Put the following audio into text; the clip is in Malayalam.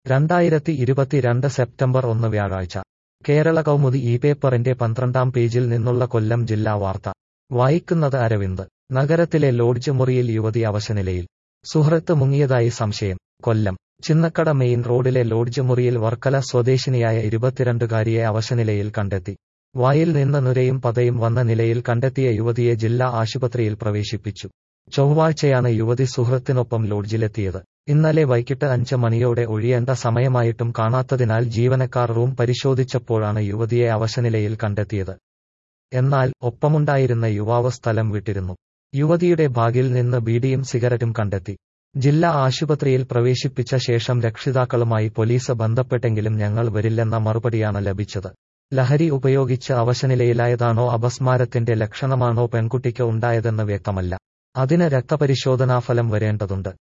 രണ്ടായിരത്തി ഇരുപത്തിരണ്ട് സെപ്റ്റംബർ ഒന്ന് വ്യാഴാഴ്ച കേരള കൗമുദി ഈ പേപ്പറിന്റെ പന്ത്രണ്ടാം പേജിൽ നിന്നുള്ള കൊല്ലം ജില്ലാ വാർത്ത വായിക്കുന്നത് അരവിന്ദ് നഗരത്തിലെ ലോഡ്ജ് മുറിയിൽ യുവതി അവശനിലയിൽ സുഹൃത്ത് മുങ്ങിയതായി സംശയം കൊല്ലം ചിന്നക്കട മെയിൻ റോഡിലെ ലോഡ്ജ് മുറിയിൽ വർക്കല സ്വദേശിനിയായ ഇരുപത്തിരണ്ടുകാരിയെ അവശനിലയിൽ കണ്ടെത്തി വായിൽ നിന്ന് നുരയും പതയും വന്ന നിലയിൽ കണ്ടെത്തിയ യുവതിയെ ജില്ലാ ആശുപത്രിയിൽ പ്രവേശിപ്പിച്ചു ചൊവ്വാഴ്ചയാണ് യുവതി സുഹൃത്തിനൊപ്പം ലോഡ്ജിലെത്തിയത് ഇന്നലെ വൈകിട്ട് അഞ്ച് മണിയോടെ ഒഴിയേണ്ട സമയമായിട്ടും കാണാത്തതിനാൽ ജീവനക്കാർ റൂം പരിശോധിച്ചപ്പോഴാണ് യുവതിയെ അവശനിലയിൽ കണ്ടെത്തിയത് എന്നാൽ ഒപ്പമുണ്ടായിരുന്ന യുവാവ് സ്ഥലം വിട്ടിരുന്നു യുവതിയുടെ ബാഗിൽ നിന്ന് ബീഡിയും സിഗരറ്റും കണ്ടെത്തി ജില്ലാ ആശുപത്രിയിൽ പ്രവേശിപ്പിച്ച ശേഷം രക്ഷിതാക്കളുമായി പോലീസ് ബന്ധപ്പെട്ടെങ്കിലും ഞങ്ങൾ വരില്ലെന്ന മറുപടിയാണ് ലഭിച്ചത് ലഹരി ഉപയോഗിച്ച് അവശനിലയിലായതാണോ അപസ്മാരത്തിന്റെ ലക്ഷണമാണോ പെൺകുട്ടിക്ക് ഉണ്ടായതെന്ന് വ്യക്തമല്ല അതിന് രക്തപരിശോധനാഫലം വരേണ്ടതുണ്ട്